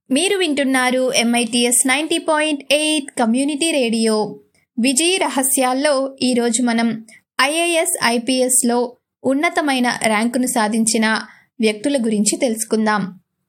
మీరు వింటున్నారు MITS ninety point eight community radio విజయ రహస్యాల్లో ఈరోజు మనం ఐఏఎస్ ఐపీఎస్లో ఉన్నతమైన ర్యాంకును సాధించిన వ్యక్తుల గురించి తెలుసుకుందాం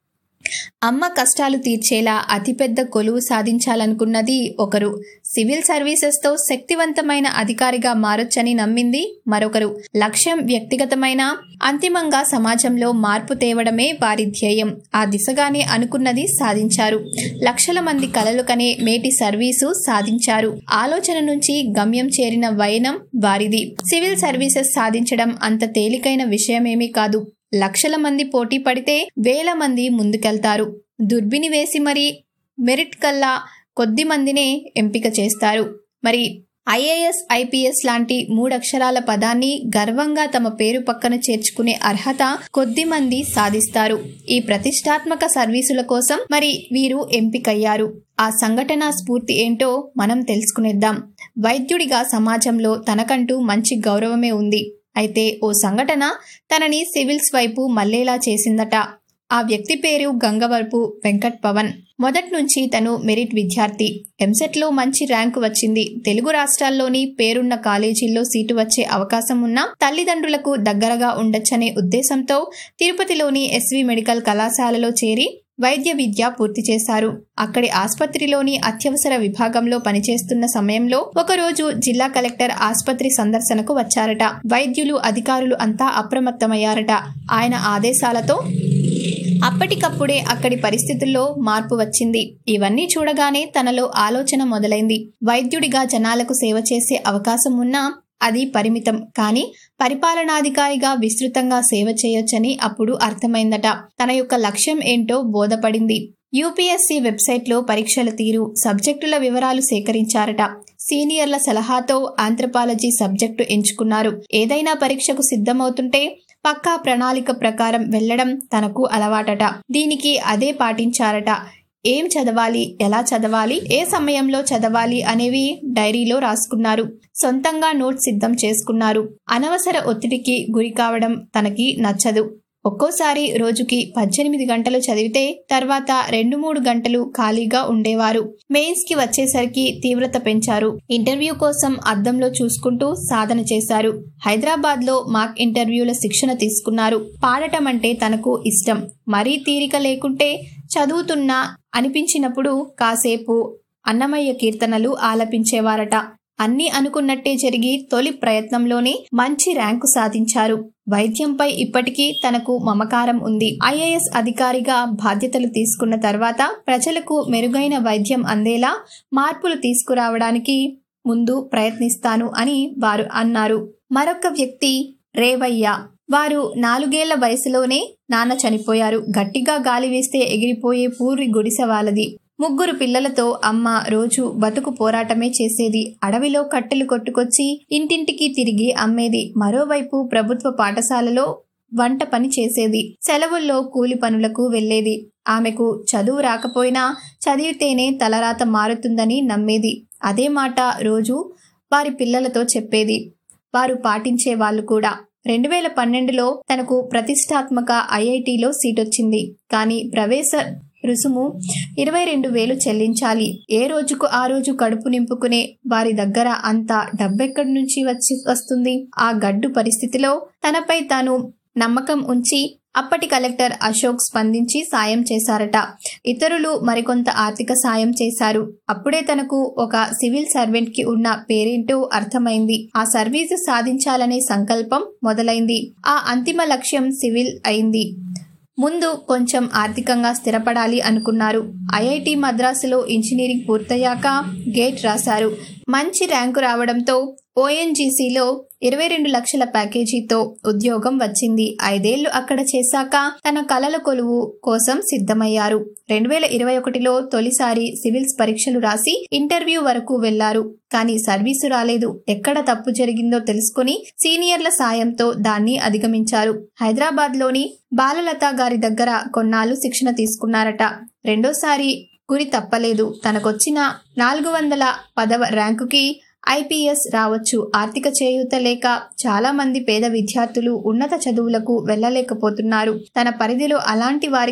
అమ్మ కష్టాలు తీర్చేలా అతిపెద్ద కొలువు సాధించాలనుకున్నది ఒకరు సివిల్ సర్వీసెస్తో శక్తివంతమైన అధికారిగా మారొచ్చని నమ్మింది మరొకరు లక్ష్యం వ్యక్తిగతమైన అంతిమంగా సమాజంలో మార్పు తేవడమే వారి ధ్యేయం ఆ దిశగానే అనుకున్నది సాధించారు లక్షల మంది కలలు కనే మేటి సర్వీసు సాధించారు ఆలోచన నుంచి గమ్యం చేరిన వైనం వారిది సివిల్ సర్వీసెస్ సాధించడం అంత తేలికైన విషయమేమీ కాదు లక్షల మంది పోటీ పడితే వేల మంది ముందుకెళ్తారు దుర్బిని వేసి మరి మెరిట్ కల్లా కొద్ది మందినే ఎంపిక చేస్తారు మరి ఐఏఎస్ ఐపీఎస్ లాంటి మూడక్షరాల పదాన్ని గర్వంగా తమ పేరు పక్కన చేర్చుకునే అర్హత కొద్ది మంది సాధిస్తారు ఈ ప్రతిష్టాత్మక సర్వీసుల కోసం మరి వీరు ఎంపికయ్యారు ఆ సంఘటన స్ఫూర్తి ఏంటో మనం తెలుసుకునేద్దాం వైద్యుడిగా సమాజంలో తనకంటూ మంచి గౌరవమే ఉంది అయితే ఓ సంఘటన తనని సివిల్స్ వైపు మళ్లేలా చేసిందట ఆ వ్యక్తి పేరు గంగవరపు వెంకట్ పవన్ మొదటి నుంచి తను మెరిట్ విద్యార్థి ఎంసెట్లో మంచి ర్యాంకు వచ్చింది తెలుగు రాష్ట్రాల్లోని పేరున్న కాలేజీల్లో సీటు వచ్చే అవకాశం ఉన్నా తల్లిదండ్రులకు దగ్గరగా ఉండొచ్చనే ఉద్దేశంతో తిరుపతిలోని ఎస్వి మెడికల్ కళాశాలలో చేరి వైద్య విద్య పూర్తి చేశారు అక్కడి ఆసుపత్రిలోని అత్యవసర విభాగంలో పనిచేస్తున్న సమయంలో ఒకరోజు జిల్లా కలెక్టర్ ఆసుపత్రి సందర్శనకు వచ్చారట వైద్యులు అధికారులు అంతా అప్రమత్తమయ్యారట ఆయన ఆదేశాలతో అప్పటికప్పుడే అక్కడి పరిస్థితుల్లో మార్పు వచ్చింది ఇవన్నీ చూడగానే తనలో ఆలోచన మొదలైంది వైద్యుడిగా జనాలకు సేవ చేసే అవకాశం ఉన్నా అది పరిమితం కానీ పరిపాలనాధికారిగా విస్తృతంగా సేవ చేయొచ్చని అప్పుడు అర్థమైందట తన యొక్క లక్ష్యం ఏంటో బోధపడింది యూపీఎస్సీ వెబ్సైట్లో పరీక్షల తీరు సబ్జెక్టుల వివరాలు సేకరించారట సీనియర్ల సలహాతో ఆంథ్రపాలజీ సబ్జెక్టు ఎంచుకున్నారు ఏదైనా పరీక్షకు సిద్ధమవుతుంటే పక్కా ప్రణాళిక ప్రకారం వెళ్లడం తనకు అలవాటట దీనికి అదే పాటించారట ఏం చదవాలి ఎలా చదవాలి ఏ సమయంలో చదవాలి అనేవి డైరీలో రాసుకున్నారు సొంతంగా నోట్ సిద్ధం చేసుకున్నారు అనవసర ఒత్తిడికి గురి కావడం తనకి నచ్చదు ఒక్కోసారి రోజుకి పద్దెనిమిది గంటలు చదివితే తర్వాత రెండు మూడు గంటలు ఖాళీగా ఉండేవారు మెయిన్స్ కి వచ్చేసరికి తీవ్రత పెంచారు ఇంటర్వ్యూ కోసం అద్దంలో చూసుకుంటూ సాధన చేశారు హైదరాబాద్ లో మాక్ ఇంటర్వ్యూల శిక్షణ తీసుకున్నారు పాడటం అంటే తనకు ఇష్టం మరీ తీరిక లేకుంటే చదువుతున్నా అనిపించినప్పుడు కాసేపు అన్నమయ్య కీర్తనలు ఆలపించేవారట అన్నీ అనుకున్నట్టే జరిగి తొలి ప్రయత్నంలోనే మంచి ర్యాంకు సాధించారు వైద్యంపై ఇప్పటికీ తనకు మమకారం ఉంది ఐఏఎస్ అధికారిగా బాధ్యతలు తీసుకున్న తర్వాత ప్రజలకు మెరుగైన వైద్యం అందేలా మార్పులు తీసుకురావడానికి ముందు ప్రయత్నిస్తాను అని వారు అన్నారు మరొక వ్యక్తి రేవయ్య వారు నాలుగేళ్ల వయసులోనే నాన్న చనిపోయారు గట్టిగా గాలి వేస్తే ఎగిరిపోయే పూర్వి గుడిసె వాళ్ళది ముగ్గురు పిల్లలతో అమ్మ రోజు బతుకు పోరాటమే చేసేది అడవిలో కట్టెలు కొట్టుకొచ్చి ఇంటింటికి తిరిగి అమ్మేది మరోవైపు ప్రభుత్వ పాఠశాలలో వంట పని చేసేది సెలవుల్లో కూలి పనులకు వెళ్లేది ఆమెకు చదువు రాకపోయినా చదివితేనే తలరాత మారుతుందని నమ్మేది అదే మాట రోజు వారి పిల్లలతో చెప్పేది వారు పాటించే వాళ్ళు కూడా రెండు వేల పన్నెండులో తనకు ప్రతిష్టాత్మక ఐఐటిలో సీటొచ్చింది కానీ ప్రవేశ రుసుము ఇరవై రెండు వేలు చెల్లించాలి ఏ రోజుకు ఆ రోజు కడుపు నింపుకునే వారి దగ్గర అంత డబ్బెక్కడి నుంచి వచ్చి వస్తుంది ఆ గడ్డు పరిస్థితిలో తనపై తాను నమ్మకం ఉంచి అప్పటి కలెక్టర్ అశోక్ స్పందించి సాయం చేశారట ఇతరులు మరికొంత ఆర్థిక సాయం చేశారు అప్పుడే తనకు ఒక సివిల్ సర్వెంట్ కి ఉన్న పేరేంటో అర్థమైంది ఆ సర్వీసు సాధించాలనే సంకల్పం మొదలైంది ఆ అంతిమ లక్ష్యం సివిల్ అయింది ముందు కొంచెం ఆర్థికంగా స్థిరపడాలి అనుకున్నారు ఐఐటి మద్రాసులో ఇంజనీరింగ్ పూర్తయ్యాక గేట్ రాశారు మంచి ర్యాంకు రావడంతో ఓఎన్జీసీలో ఇరవై రెండు లక్షల ప్యాకేజీతో ఉద్యోగం వచ్చింది ఐదేళ్లు అక్కడ చేశాక తన కలల కొలువు కోసం సిద్ధమయ్యారు రెండు వేల ఇరవై ఒకటిలో తొలిసారి సివిల్స్ పరీక్షలు రాసి ఇంటర్వ్యూ వరకు వెళ్లారు కానీ సర్వీసు రాలేదు ఎక్కడ తప్పు జరిగిందో తెలుసుకుని సీనియర్ల సాయంతో దాన్ని అధిగమించారు హైదరాబాద్ లోని బాలలత గారి దగ్గర కొన్నాళ్ళు శిక్షణ తీసుకున్నారట రెండోసారి గురి తప్పలేదు తనకొచ్చిన నాలుగు వందల పదవ ర్యాంకుకి ఐపీఎస్ రావచ్చు ఆర్థిక చేయూత లేక చాలా మంది పేద విద్యార్థులు ఉన్నత చదువులకు వెళ్ళలేకపోతున్నారు తన పరిధిలో అలాంటి వారికి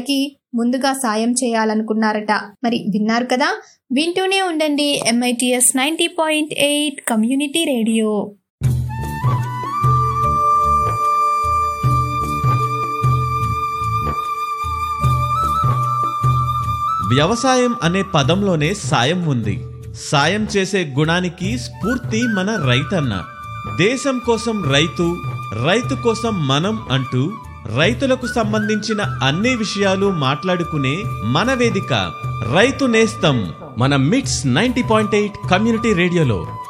ముందుగా సాయం చేయాలనుకున్నారట మరి విన్నారు కదా వింటూనే ఉండండి MITS ninety point eight community radio వ్యవసాయం అనే పదంలోనే సాయం ఉంది సాయం చేసే గుణానికి స్ఫూర్తి మన రైతన్న దేశం కోసం రైతు రైతు కోసం మనం అంటూ రైతులకు సంబంధించిన అన్ని విషయాలు మాట్లాడుకునే మన వేదిక రైతు నేస్తం మన మిట్స్ నైంటీ పాయింట్ ఎయిట్ కమ్యూనిటీ రేడియోలో